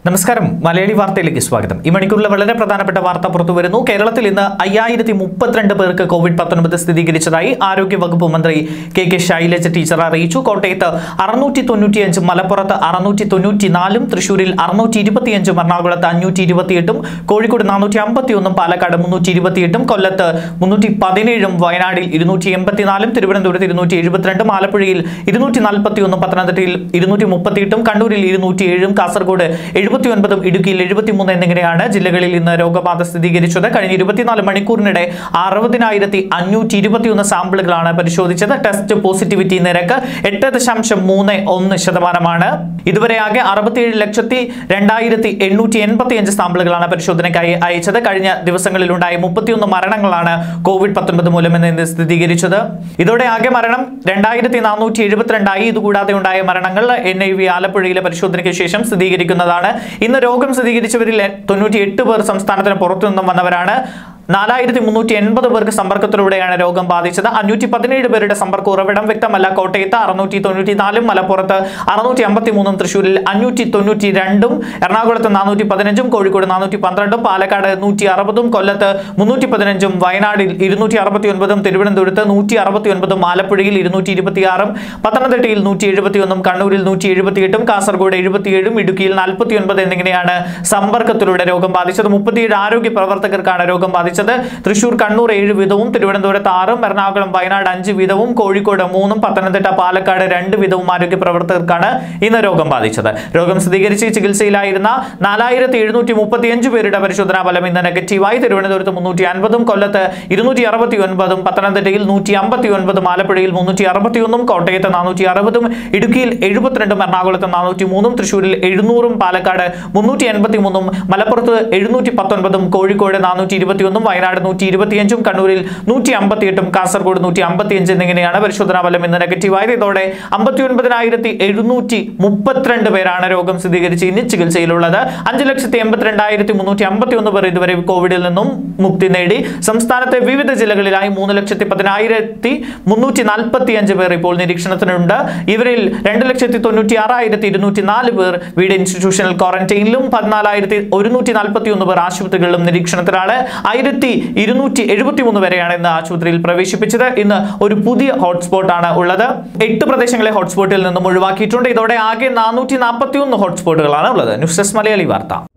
നമസ്കാരം മലയാളി വാർത്തയിലേക്ക് സ്വാഗതം ഈ മണിക്കൂറിലെ വളരെ പ്രധാനപ്പെട്ട വാർത്ത പുറത്തു വരുന്നു കേരളത്തിൽ ഇന്ന് അയ്യായിരത്തി മുപ്പത്തിരണ്ട് പേർക്ക് കോവിഡ് പത്തൊൻപത് സ്ഥിരീകരിച്ചതായി ആരോഗ്യ വകുപ്പ് മന്ത്രി കെ കെ ശൈലജ ടീച്ചർ അറിയിച്ചു കോട്ടയത്ത് അറുന്നൂറ്റി തൊണ്ണൂറ്റിയഞ്ചും മലപ്പുറത്ത് അറുന്നൂറ്റി തൊണ്ണൂറ്റിനാലും തൃശൂരിൽ അറുന്നൂറ്റി ഇരുപത്തിയഞ്ചും എറണാകുളത്ത് അഞ്ഞൂറ്റി ഇരുപത്തിയെട്ടും കോഴിക്കോട് നാനൂറ്റി അമ്പത്തിയൊന്നും പാലക്കാട് മുന്നൂറ്റി ഇരുപത്തിയെട്ടും കൊല്ലത്ത് മുന്നൂറ്റി പതിനേഴും വയനാടിൽ ഇരുന്നൂറ്റി എൺപത്തിനാലും തിരുവനന്തപുരത്ത് ഇരുന്നൂറ്റി എഴുപത്തിരണ്ടും ആലപ്പുഴയിൽ ഇരുന്നൂറ്റി നാൽപ്പത്തിയൊന്നും പത്തനംതിട്ടയിൽ ഇരുന്നൂറ്റി മുപ്പത്തിയെട്ടും കണ്ണൂരിൽ ഇരുന്നൂറ്റി ഏഴും കാസർഗോഡ് എഴുപത്തി ഒൻപതും ഇടുക്കിയിൽ എഴുപത്തിമൂന്ന് എന്നിങ്ങനെയാണ് ജില്ലകളിൽ ഇന്ന് രോഗബാധ സ്ഥിരീകരിച്ചത് കഴിഞ്ഞ ഇരുപത്തിനാല് മണിക്കൂറിനിടെ അറുപതിനായിരത്തി അഞ്ഞൂറ്റി ഇരുപത്തിയൊന്ന് സാമ്പിളുകളാണ് പരിശോധിച്ചത് ടെസ്റ്റ് പോസിറ്റിവിറ്റി നിരക്ക് എട്ട് ദശാംശം മൂന്ന് ഒന്ന് ശതമാനമാണ് ഇതുവരെ ആകെ അറുപത്തിയേഴ് ലക്ഷത്തി രണ്ടായിരത്തി എണ്ണൂറ്റി എൺപത്തി അഞ്ച് സാമ്പിളുകളാണ് പരിശോധനയ്ക്കായി അയച്ചത് കഴിഞ്ഞ ദിവസങ്ങളിലുണ്ടായ മുപ്പത്തിയൊന്ന് മരണങ്ങളാണ് കോവിഡ് പത്തൊൻപത് മൂലം ഇന്ന് സ്ഥിരീകരിച്ചത് ഇതോടെ ആകെ മരണം രണ്ടായിരത്തി നാനൂറ്റി എഴുപത്തിരണ്ടായി ഇതുകൂടാതെ ഉണ്ടായ മരണങ്ങൾ എൻ ഐ വി ആലപ്പുഴയിലെ പരിശോധനയ്ക്ക് ശേഷം സ്ഥിരീകരിക്കുന്നതാണ് ഇന്ന് രോഗം സ്ഥിരീകരിച്ചവരിൽ തൊണ്ണൂറ്റി എട്ട് പേർ സംസ്ഥാനത്തിന് പുറത്തുനിന്നും വന്നവരാണ് നാലായിരത്തി മുന്നൂറ്റി എൺപത് പേർക്ക് സമ്പർക്കത്തിലൂടെയാണ് രോഗം ബാധിച്ചത് അഞ്ഞൂറ്റി പതിനേഴ് പേരുടെ സമ്പർക്ക ഉറവിടം വ്യക്തമല്ല കോട്ടയത്ത് അറുന്നൂറ്റി തൊണ്ണൂറ്റി നാലും മലപ്പുറത്ത് അറുന്നൂറ്റി അമ്പത്തി മൂന്നും തൃശ്ശൂരിൽ അഞ്ഞൂറ്റി തൊണ്ണൂറ്റി രണ്ടും എറണാകുളത്ത് നാനൂറ്റി പതിനഞ്ചും കോഴിക്കോട് നാനൂറ്റി പന്ത്രണ്ടും പാലക്കാട് നൂറ്റി അറുപതും കൊല്ലത്ത് മുന്നൂറ്റി പതിനഞ്ചും വയനാടിൽ ഇരുന്നൂറ്റി അറുപത്തി ഒൻപതും തിരുവനന്തപുരത്ത് നൂറ്റി അറുപത്തി ഒൻപതും ആലപ്പുഴയിൽ ഇരുന്നൂറ്റി ഇരുപത്തിയാറും പത്തനംതിട്ടയിൽ നൂറ്റി എഴുപത്തിയൊന്നും കണ്ണൂരിൽ നൂറ്റി എഴുപത്തിയെട്ടും കാസർഗോഡ് എഴുപത്തിയേഴും ഇടുക്കിയിൽ നാൽപ്പത്തി ഒൻപത് എന്നിങ്ങനെയാണ് സമ്പർക്കത്തിലൂടെ രോഗം ബാധിച്ചത് മുപ്പത്തിയേഴ് ആരോഗ്യ പ്രവർത്തകർക്കാണ് രോഗം ബാധിച്ചത് തൃശൂർ കണ്ണൂർ ഏഴ് വീതവും തിരുവനന്തപുരത്ത് ആറും എറണാകുളം വയനാട് അഞ്ച് വീതവും കോഴിക്കോട് മൂന്നും പത്തനംതിട്ട പാലക്കാട് രണ്ട് വീതവും ആരോഗ്യ പ്രവർത്തകർക്കാണ് ഇന്ന് രോഗം ബാധിച്ചത് രോഗം സ്ഥിരീകരിച്ച് ചികിത്സയിലായിരുന്ന നാലായിരത്തി എഴുന്നൂറ്റി മുപ്പത്തിയഞ്ച് പേരുടെ പരിശോധനാ ഫലം ഇന്ന് നെഗറ്റീവായി തിരുവനന്തപുരത്ത് മുന്നൂറ്റി അൻപതും കൊല്ലത്ത് ഇരുന്നൂറ്റി അറുപത്തി ഒൻപതും പത്തനംതിട്ടയിൽ നൂറ്റി അമ്പത്തി ഒൻപതും ആലപ്പുഴയിൽ മുന്നൂറ്റി അറുപത്തി ഒന്നും കോട്ടയത്ത് നാനൂറ്റി അറുപതും ഇടുക്കിയിൽ എഴുപത്തിരണ്ടും എറണാകുളത്ത് നാനൂറ്റി മൂന്നും തൃശ്ശൂരിൽ എഴുന്നൂറും പാലക്കാട് മുന്നൂറ്റി എൺപത്തി മൂന്നും മലപ്പുറത്ത് എഴുന്നൂറ്റി പത്തൊൻപതും കോഴിക്കോട് നാനൂറ്റി ഇരുപത്തിയൊന്നും വയനാട് നൂറ്റി ഇരുപത്തിയഞ്ചും കണ്ണൂരിൽ നൂറ്റി അമ്പത്തിയെട്ടും കാസർഗോഡ് നൂറ്റി അമ്പത്തിയഞ്ച് എന്നിങ്ങനെയാണ് പരിശോധനാ ഫലം ഇന്ന് നെഗറ്റീവായത് ഇതോടെ അമ്പത്തി ഒൻപതിനായിരത്തി എഴുന്നൂറ്റി മുപ്പത്തിരണ്ട് പേരാണ് രോഗം സ്ഥിരീകരിച്ച് ഇനി ചികിത്സയിലുള്ളത് അഞ്ച് ലക്ഷത്തി എൺപത്തിരണ്ടായിരത്തി മുന്നൂറ്റി അമ്പത്തി ഒന്ന് പേർ ഇതുവരെ കോവിഡിൽ നിന്നും മുക്തി നേടി സംസ്ഥാനത്തെ വിവിധ ജില്ലകളിലായി മൂന്ന് ലക്ഷത്തി പതിനായിരത്തി മുന്നൂറ്റി നാൽപ്പത്തി അഞ്ച് പേർ ഇപ്പോൾ നിരീക്ഷണത്തിനുണ്ട് ഇവരിൽ രണ്ട് ലക്ഷത്തി തൊണ്ണൂറ്റി ആറായിരത്തി ഇരുന്നൂറ്റി നാല് പേർ വീട് ഇൻസ്റ്റിറ്റ്യൂഷണൽ ക്വാറന്റൈനിലും പതിനാലായിരത്തി ഒരുന്നൂറ്റി നാൽപ്പത്തി ഒന്ന് പേർ ആശുപത്രികളിലും നിരീക്ഷണത്തിലാണ് ആയിരത്തി ഇരുന്നൂറ്റി എഴുപത്തി മൂന്ന് വരെയാണ് ഇന്ന് ആശുപത്രിയിൽ പ്രവേശിപ്പിച്ചത് ഇന്ന് ഒരു പുതിയ ഹോട്ട്സ്പോട്ടാണ് ഉള്ളത് എട്ട് പ്രദേശങ്ങളെ ഹോട്ട്സ്പോട്ടിൽ നിന്നും ഒഴിവാക്കിയിട്ടുണ്ട് ഇതോടെ ആകെ നാനൂറ്റി നാൽപ്പത്തി ഒന്ന് ഹോട്ട്സ്പോട്ടുകളാണ് ഉള്ളത് ന്യൂസ് ഡെസ്ക് മലയാളി വാർത്ത